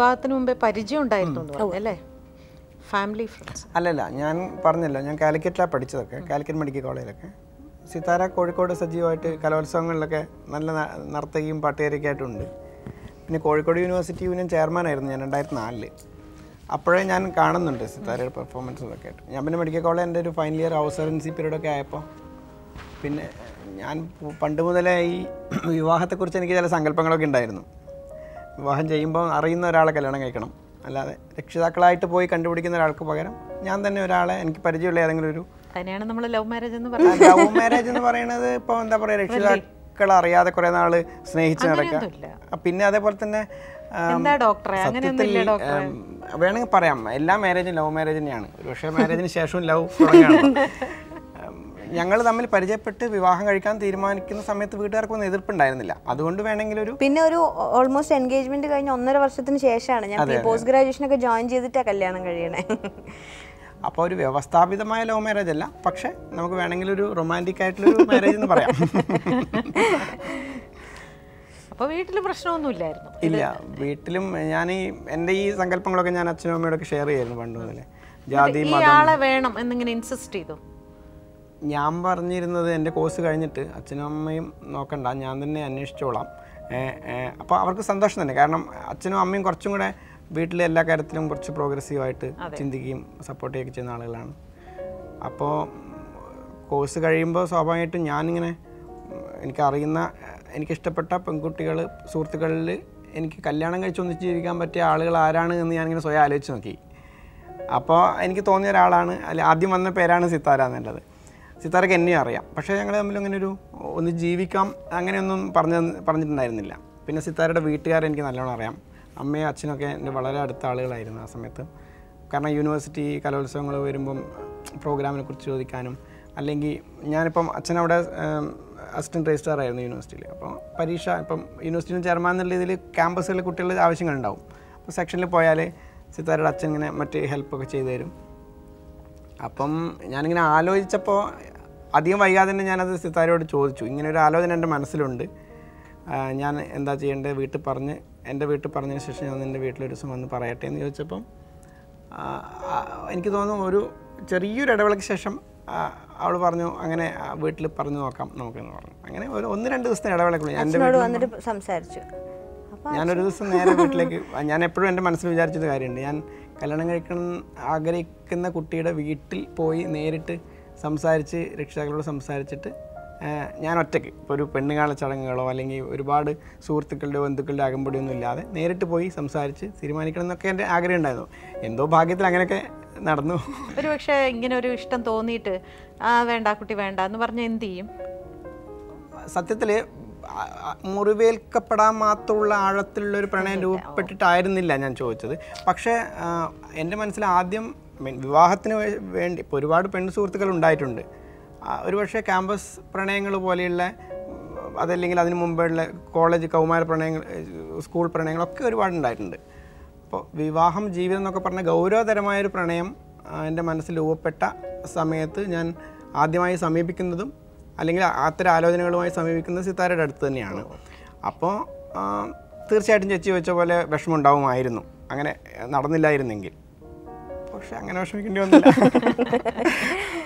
വിവാഹത്തിന് മുമ്പേ പരിചയം ഉണ്ടായിരുന്നു എന്ന് പറഞ്ഞു അല്ലേ ഫാമിലി ഫ്രണ്ട്സ് അല്ലല്ല ഞാൻ പറഞ്ഞല്ലോ ഞാൻ കാലിക്കറ്റിലാണ് പഠിച്ചതൊക്കെ കാലിക്കറ്റ് മെഡിക്കൽ കോളേജിലൊക്കെ സിതാര കോഴിക്കോട് സജീവമായിട്ട് കലോത്സവങ്ങളിലൊക്കെ നല്ല ന- നർത്തകിയും പാട്ടുകാരൊക്കെ ആയിട്ടുണ്ട് പിന്നെ കോഴിക്കോട് യൂണിവേഴ്സിറ്റി യൂണിയൻ ചെയർമാനായിരുന്നു ഞാൻ രണ്ടായിരത്തി നാലില് അപ്പോഴേ ഞാൻ കാണുന്നുണ്ട് സിതാരയുടെ പെർഫോമൻസും ഒക്കെ ആയിട്ട് ഞാൻ പിന്നെ മെഡിക്കൽ കോളേജ് എൻ്റെ ഒരു ഫൈനൽ ഇയർ ഔസറൻസി പീരീഡൊക്കെ ആയപ്പോൾ പിന്നെ ഞാൻ പു- പണ്ട് മുതലേ ഈ വിവാഹത്തെക്കുറിച്ച് എനിക്ക് ചില സങ്കല്പങ്ങളൊക്കെ ഉണ്ടായിരുന്നു വിവാഹം ചെയ്യുമ്പോൾ അറിയുന്ന ഒരാളെ കല്യാണം കഴിക്കണം അല്ലാതെ രക്ഷിതാക്കളായിട്ട് പോയി കണ്ടുപിടിക്കുന്ന ഒരാൾക്ക് പകരം ഞാൻ തന്നെ ഒരാളെ എനിക്ക് പരിചയമുള്ള ഏതെങ്കിലും ഒരു അതിനെയാണ് നമ്മൾ ലവ് മാരേജ് എന്ന് പറയുന്നത് ലവ് മാരേജ് എന്ന് പറയുന്നത് ഇപ്പോൾ എന്താ പറയുക രക്ഷിതാക്കൾ അറിയാതെ കുറേ നാൾ സ്നേഹിച്ച് നടക്കുക അങ്ങനെയൊന്നുമില്ല. ആ, പിന്നെ അതേപോലെ തന്നെ ആം, എന്താ ഡോക്ടറെ അങ്ങനെയൊന്നും ഇല്ല സത്യത്തിൽ ഡോക്ടറെ ആം, വേണമെങ്കിൽ പറയാം എല്ലാ മാരേജും ലവ് മാരേജ് തന്നെയാണ് ഒരു പക്ഷേ മാരേജിന് ശേഷവും ലവ് തുടങ്ങുകയാണ് ഞങ്ങൾ തമ്മിൽ പരിചയപ്പെട്ട് വിവാഹം കഴിക്കാൻ തീരുമാനിക്കുന്ന സമയത്ത് വീട്ടുകാർക്കൊന്നും എതിർപ്പുണ്ടായിരുന്നില്ല അതുകൊണ്ട് വേണമെങ്കിൽ ഒരു പിന്നെ ഒരു ഓൾമോസ്റ്റ് എൻഗേജ്മെന്റ് കഴിഞ്ഞ ഒന്നര വർഷത്തിന് ശേഷമാണ് ഞാൻ പോസ്റ്റ് ഗ്രാജുവേഷൻ ഒക്കെ ജോയിൻ ചെയ്തിട്ടാ കല്യാണം കഴിയണേ അപ്പോൾ ഒരു വ്യവസ്ഥാപിതമായ ലവ് മാരേജ് അല്ല പക്ഷേ നമുക്ക് വേണമെങ്കിൽ ഒരു റൊമാൻറ്റിക് ആയിട്ടുള്ള മാരേജ് എന്ന് പറയാം അപ്പോൾ വീട്ടിൽ പ്രശ്നമൊന്നുമില്ലായിരുന്നു ഇല്ല വീട്ടിലും ഞാൻ ഈ എൻ്റെ ഈ സങ്കല്പങ്ങളൊക്കെ ഞാൻ അച്ഛനും അമ്മയോടൊക്കെ ഷെയർ ചെയ്യായിരുന്നു പണ്ട് മുതലേ ജാതി ഈ ആളെ വേണം എന്നിങ്ങനെ ഇൻസിസ്റ്റ് ചെയ്തു ഞാൻ പറഞ്ഞിരുന്നത് എൻ്റെ കോഴ്സ് കഴിഞ്ഞിട്ട് അച്ഛനും അമ്മയും നോക്കണ്ട ഞാൻ തന്നെ അന്വേഷിച്ചോളാം അപ്പോൾ അവർക്ക് സന്തോഷം തന്നെ കാരണം അച്ഛനും അമ്മയും കുറച്ചും കൂടെ വീട്ടിലെ എല്ലാ കാര്യത്തിലും കുറച്ച് പ്രോഗ്രസീവായിട്ട് ചിന്തിക്കുകയും സപ്പോർട്ട് ചെയ്യുകയൊക്കെ ചെയ്യുന്ന ആളുകളാണ് അപ്പോൾ കോഴ്സ് കഴിയുമ്പോൾ സ്വാഭാവികമായിട്ടും ഞാനിങ്ങനെ ഉം, എനിക്കറിയുന്ന എനിക്കിഷ്ടപ്പെട്ട പെൺകുട്ടികൾ സുഹൃത്തുക്കളിൽ എനിക്ക് കല്യാണം കഴിച്ച് ഒന്നിച്ച് ജീവിക്കാൻ പറ്റിയ ആളുകൾ ആരാണ് എന്ന് ഞാനിങ്ങനെ സ്വയം ആലോചിച്ച് നോക്കി അപ്പോൾ എനിക്ക് തോന്നിയ ഒരാളാണ് അല്ല ആദ്യം വന്ന പേരാണ് സിത്താര എന്നുള്ളത് സിത്താരക്ക് എന്നെയും അറിയാം പക്ഷേ ഞങ്ങൾ തമ്മിൽ അങ്ങനെ ഒരു ഒന്ന് ജീവിക്കാം അങ്ങനെയൊന്നും പറഞ്ഞ പറഞ്ഞിട്ടുണ്ടായിരുന്നില്ല പിന്നെ സിത്താരയുടെ വീട്ടുകാരെ എനിക്ക് നല്ലോണം അറിയാം അമ്മയും അച്ഛനൊക്കെ എൻ്റെ വളരെ അടുത്ത ആളുകളായിരുന്നു ആ സമയത്ത് കാരണം യൂണിവേഴ്സിറ്റി കലോത്സവങ്ങൾ വരുമ്പം പ്രോഗ്രാമിനെ കുറിച്ച് ചോദിക്കാനും അല്ലെങ്കിൽ ഞാനിപ്പം അച്ഛനവിടെ അസിസ്റ്റൻറ്റ് രജിസ്ട്രാർ ആയിരുന്നു യൂണിവേഴ്സിറ്റിയിൽ അപ്പോൾ പരീക്ഷ ഇപ്പം യൂണിവേഴ്സിറ്റിയിൽ ചെയർമാൻ എന്നുള്ള രീതിയിൽ ക്യാമ്പസുകളിൽ കുട്ടികളുടെ ആവശ്യങ്ങളുണ്ടാവും അപ്പോൾ സെക്ഷനിൽ പോയാൽ സിത്താരയുടെ അച്ഛൻ ഇങ്ങനെ മറ്റ് ഹെൽപ്പൊക്കെ ചെയ്തു തരും അപ്പം ഞാനിങ്ങനെ ആലോചിച്ചപ്പോൾ അധികം വൈകാതെ തന്നെ ഞാനത് സിത്താരയോട് ചോദിച്ചു ഇങ്ങനെ ഒരു ആലോചന എൻ്റെ മനസ്സിലുണ്ട് ആ, ഞാൻ എന്താ ചെയ്യേണ്ടത് വീട്ടിൽ പറഞ്ഞ് എൻ്റെ വീട്ടിൽ പറഞ്ഞതിന് ശേഷം ഞാൻ എൻ്റെ വീട്ടിലൊരു ദിവസം വന്ന് പറയട്ടെ എന്ന് ചോദിച്ചപ്പം ആ, ആ, എനിക്ക് തോന്നുന്നു ഒരു ചെറിയൊരു ഇടവേളയ്ക്ക് ശേഷം അവൾ പറഞ്ഞു അങ്ങനെ വീട്ടിൽ പറഞ്ഞു നോക്കാം നമുക്കെന്ന് പറഞ്ഞു അങ്ങനെ ഒരു ഒന്ന് രണ്ട് ദിവസത്തെ ഇടവേളക്കുള്ളൂ ഞാൻ എൻ്റെ അച്ഛനോട് വീട്ടിൽ വന്നിട്ട് സംസാരിച്ചു അപ്പൊ ഞാനൊരു ദിവസം നേരെ വീട്ടിലേക്ക് ഞാൻ എപ്പോഴും എൻ്റെ മനസ്സിൽ വിചാരിച്ചൊരു കാര്യമുണ്ട് ഞാൻ കല്യാണം കഴിക്കണം ആഗ്രഹിക്കുന്ന കുട്ടിയുടെ വീട്ടിൽ പോയി നേരിട്ട് സംസാരിച്ച് രക്ഷിതാക്കളോട് സംസാരിച്ചിട്ട് ആ, ഞാൻ ഒറ്റയ്ക്ക് ഇപ്പോൾ ഒരു പെണ്ണുകാണ ചടങ്ങുകളോ അല്ലെങ്കിൽ ഒരുപാട് സുഹൃത്തുക്കളുടെ ബന്ധുക്കളുടെ അകമ്പടിയൊന്നും ഇല്ലാതെ നേരിട്ട് പോയി സംസാരിച്ച് തീരുമാനിക്കണം എന്നൊക്കെ എൻ്റെ ആഗ്രഹം ഉണ്ടായിരുന്നു എന്തോ ഭാഗ്യത്തിൽ അങ്ങനെയൊക്കെ നടന്നു ഒരു പക്ഷേ ഇങ്ങനെ ഒരു ഇഷ്ടം തോന്നിയിട്ട് ആ വേണ്ട ആ കുട്ടി വേണ്ട എന്ന് പറഞ്ഞാൽ എന്ത് ചെയ്യും സത്യത്തിൽ മുറിവേൽക്കപ്പെടാൻ മാത്രമുള്ള ആഴത്തിലുള്ള ഒരു പ്രണയം രൂപപ്പെട്ടിട്ടായിരുന്നില്ല ഞാൻ ചോദിച്ചത് പക്ഷേ ആ, എൻ്റെ മനസ്സിൽ ആദ്യം മീൻ വിവാഹത്തിന് വേ- വേണ്ടി ഇപ്പോൾ ഒരുപാട് പെൺ സുഹൃത്തുക്കൾ ഉണ്ടായിട്ടുണ്ട് ആ, ഒരുപക്ഷെ ക്യാമ്പസ് പ്രണയങ്ങൾ പോലെയുള്ള ഉം, അതല്ലെങ്കിൽ അതിന് മുമ്പുള്ള കോളേജ് കൗമാര പ്രണയങ്ങൾ ഏഹ്, സ്കൂൾ പ്രണയങ്ങളൊക്കെ ഒരുപാട് ഉണ്ടായിട്ടുണ്ട് അപ്പോൾ വിവാഹം ജീവിതം എന്നൊക്കെ പറഞ്ഞ ഗൗരവതരമായൊരു പ്രണയം ആ, എൻ്റെ മനസ്സിൽ രൂപപ്പെട്ട സമയത്ത് ഞാൻ ആദ്യമായി സമീപിക്കുന്നതും അല്ലെങ്കിൽ അത്തരം ആലോചനകളുമായി സമീപിക്കുന്നത് സിത്താരയുടെ അടുത്ത് തന്നെയാണ് അപ്പോൾ ആ, തീർച്ചയായിട്ടും ചേച്ചി ചോദിച്ച പോലെ വിഷമം ഉണ്ടാവുമായിരുന്നു അങ്ങനെ നടന്നില്ലായിരുന്നെങ്കിൽ പക്ഷെ അങ്ങനെ വിഷമിക്കേണ്ടി വന്നില്ല